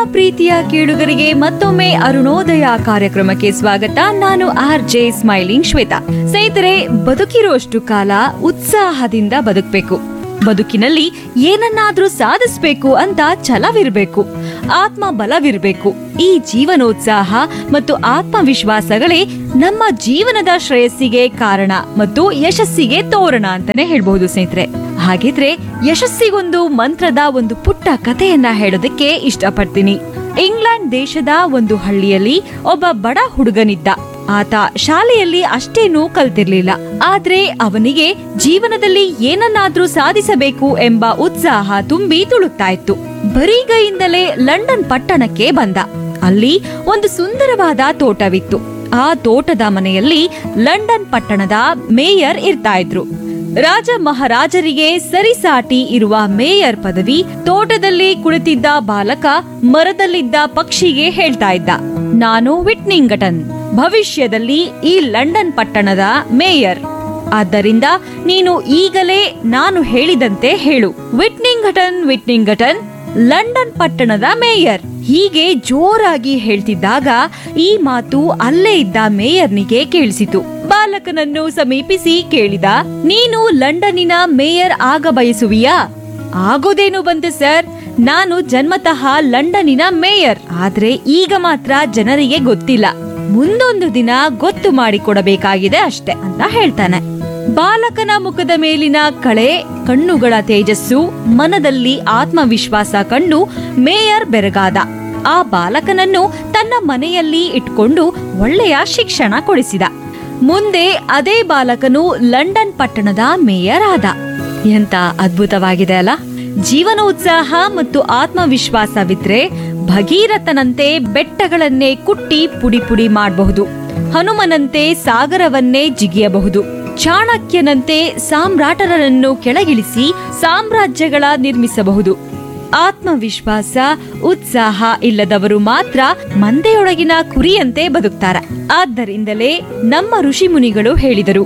ಪ್ರೀತಿಯ ಕೇಳುಗರಿಗೆ ಮತ್ತೊಮ್ಮೆ ಅರುಣೋದಯ ಕಾರ್ಯಕ್ರಮಕ್ಕೆ ಸ್ವಾಗತ ನಾನು ಆರ್ ಜೆ ಸ್ಮೈಲಿಂಗ್ ಶ್ವೇತಾ ಸ್ನೇಹಿತರೆ ಬದುಕಿರುವಷ್ಟು ಕಾಲ ಉತ್ಸಾಹದಿಂದ ಬದುಕಬೇಕು ಬದುಕಿನಲ್ಲಿ ಏನನ್ನಾದ್ರೂ ಸಾಧಿಸಬೇಕು ಅಂತ ಛಲವಿರಬೇಕು ಆತ್ಮ ಬಲವಿರಬೇಕು ಈ ಜೀವನೋತ್ಸಾಹ ಮತ್ತು ಆತ್ಮವಿಶ್ವಾಸಗಳೇ ನಮ್ಮ ಜೀವನದ ಶ್ರೇಯಸ್ಸಿಗೆ ಕಾರಣ ಮತ್ತು ಯಶಸ್ಸಿಗೆ ತೋರಣ ಅಂತಾನೆ ಹೇಳ್ಬಹುದು ಸ್ನೇಹಿತರೆ ಹಾಗಿದ್ರೆ ಯಶಸ್ಸಿಗೊಂದು ಮಂತ್ರದ ಒಂದು ಪುಟ್ಟ ಕಥೆಯನ್ನ ಹೇಳೋದಕ್ಕೆ ಇಷ್ಟಪಡ್ತೀನಿ ಇಂಗ್ಲೆಂಡ್ ದೇಶದ ಒಂದು ಹಳ್ಳಿಯಲ್ಲಿ ಒಬ್ಬ ಬಡ ಹುಡುಗನಿದ್ದ ಆತ ಶಾಲೆಯಲ್ಲಿ ಅಷ್ಟೇನೂ ಕಲ್ತಿರ್ಲಿಲ್ಲ ಆದ್ರೆ ಅವನಿಗೆ ಜೀವನದಲ್ಲಿ ಏನನ್ನಾದ್ರೂ ಸಾಧಿಸಬೇಕು ಎಂಬ ಉತ್ಸಾಹ ತುಂಬಿ ತುಳುಕ್ತಾ ಇತ್ತು ಬರಿಗೈಯಿಂದಲೇ ಲಂಡನ್ ಪಟ್ಟಣಕ್ಕೆ ಬಂದ ಅಲ್ಲಿ ಒಂದು ಸುಂದರವಾದ ತೋಟವಿತ್ತು ಆ ತೋಟದ ಮನೆಯಲ್ಲಿ ಲಂಡನ್ ಪಟ್ಟಣದ ಮೇಯರ್ ಇರ್ತಾ ಇದ್ರು ರಾಜ ಮಹಾರಾಜರಿಗೆ ಸರಿಸಾಟಿ ಇರುವ ಮೇಯರ್ ಪದವಿ ತೋಟದಲ್ಲಿ ಕುಳಿತಿದ್ದ ಬಾಲಕ ಮರದಲ್ಲಿದ್ದ ಪಕ್ಷಿಗೆ ಹೇಳ್ತಾ ಇದ್ದ ನಾನು ವಿಟ್ನಿಂಗಟನ್ ಭವಿಷ್ಯದಲ್ಲಿ ಈ ಲಂಡನ್ ಪಟ್ಟಣದ ಮೇಯರ್ ಆದ್ದರಿಂದ ನೀನು ಈಗಲೇ ನಾನು ಹೇಳಿದಂತೆ ಹೇಳು ವಿಟ್ನಿಂಗಟನ್ ವಿಟ್ನಿಂಗಟನ್ ಲಂಡನ್ ಪಟ್ಟಣದ ಮೇಯರ್ ಹೀಗೆ ಜೋರಾಗಿ ಹೇಳ್ತಿದ್ದಾಗ ಈ ಮಾತು ಅಲ್ಲೇ ಇದ್ದ ಮೇಯರ್ನಿಗೆ ಕೇಳಿಸಿತು ಬಾಲಕನನ್ನು ಸಮೀಪಿಸಿ ಕೇಳಿದ ನೀನು ಲಂಡನ್ನಿನ ಮೇಯರ್ ಆಗ ಬಯಸುವಿಯಾ ಆಗೋದೇನು ಬಂತು ಸರ್ ನಾನು ಜನ್ಮತಃ ಲಂಡನ್ನಿನ ಮೇಯರ್ ಆದ್ರೆ ಈಗ ಮಾತ್ರ ಜನರಿಗೆ ಗೊತ್ತಿಲ್ಲ ಮುಂದೊಂದು ದಿನ ಗೊತ್ತು ಮಾಡಿಕೊಡಬೇಕಾಗಿದೆ ಅಷ್ಟೆ ಅಂತ ಹೇಳ್ತಾನೆ ಬಾಲಕನ ಮುಖದ ಮೇಲಿನ ಕಳೆ ಕಣ್ಣುಗಳ ತೇಜಸ್ಸು ಮನದಲ್ಲಿ ಆತ್ಮವಿಶ್ವಾಸ ಕಂಡು ಮೇಯರ್ ಬೆರಗಾದ ಆ ಬಾಲಕನನ್ನು ತನ್ನ ಮನೆಯಲ್ಲಿ ಇಟ್ಕೊಂಡು ಒಳ್ಳೆಯ ಶಿಕ್ಷಣ ಕೊಡಿಸಿದ ಮುಂದೆ ಅದೇ ಬಾಲಕನು ಲಂಡನ್ ಪಟ್ಟಣದ ಮೇಯರ್ ಆದ ಎಂತ ಅದ್ಭುತವಾಗಿದೆ ಅಲ್ಲ ಜೀವನೋತ್ಸಾಹ ಮತ್ತು ಆತ್ಮವಿಶ್ವಾಸವಿದ್ರೆ ಭಗೀರಥನಂತೆ ಬೆಟ್ಟಗಳನ್ನೇ ಕುಟ್ಟಿ ಪುಡಿ ಪುಡಿ ಮಾಡಬಹುದು ಹನುಮನಂತೆ ಸಾಗರವನ್ನೇ ಜಿಗಿಯಬಹುದು ಚಾಣಕ್ಯನಂತೆ ಸಾಮ್ರಾಟರನ್ನು ಕೆಳಗಿಳಿಸಿ ಸಾಮ್ರಾಜ್ಯಗಳ ನಿರ್ಮಿಸಬಹುದು ಆತ್ಮವಿಶ್ವಾಸ ಉತ್ಸಾಹ ಇಲ್ಲದವರು ಮಾತ್ರ ಮಂದೆಯೊಳಗಿನ ಕುರಿಯಂತೆ ಬದುಕ್ತಾರ ಆದ್ದರಿಂದಲೇ ನಮ್ಮ ಋಷಿಮುನಿಗಳು ಹೇಳಿದರು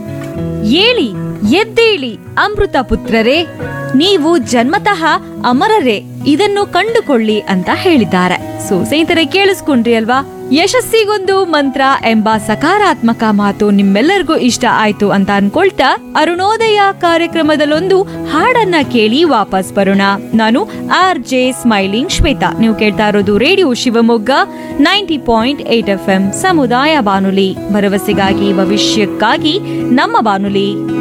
ಏಳಿ ಎದ್ದೇಳಿ ಅಮೃತ ಪುತ್ರರೇ ನೀವು ಜನ್ಮತಃ ಅಮರರೇ ಇದನ್ನು ಕಂಡುಕೊಳ್ಳಿ ಅಂತ ಹೇಳಿದ್ದಾರೆ ಸೊ ಸ್ನೇಹಿತರೆ ಕೇಳಿಸ್ಕೊಂಡ್ರಿ ಅಲ್ವಾ ಯಶಸ್ಸಿಗೊಂದು ಮಂತ್ರ ಎಂಬ ಸಕಾರಾತ್ಮಕ ಮಾತು ನಿಮ್ಮೆಲ್ಲರಿಗೂ ಇಷ್ಟ ಆಯ್ತು ಅಂತ ಅನ್ಕೊಳ್ತಾ ಅರುಣೋದಯ ಕಾರ್ಯಕ್ರಮದಲ್ಲೊಂದು ಹಾಡನ್ನ ಕೇಳಿ ವಾಪಸ್ ಬರೋಣ ನಾನು ಆರ್ ಜೆ ಸ್ಮೈಲಿಂಗ್ ಶ್ವೇತಾ ನೀವು ಕೇಳ್ತಾ ಇರೋದು radio Shivamogga ninety point eight F M ಸಮುದಾಯ ಬಾನುಲಿ ಭರವಸೆಗಾಗಿ ಭವಿಷ್ಯಕ್ಕಾಗಿ ನಮ್ಮ ಬಾನುಲಿ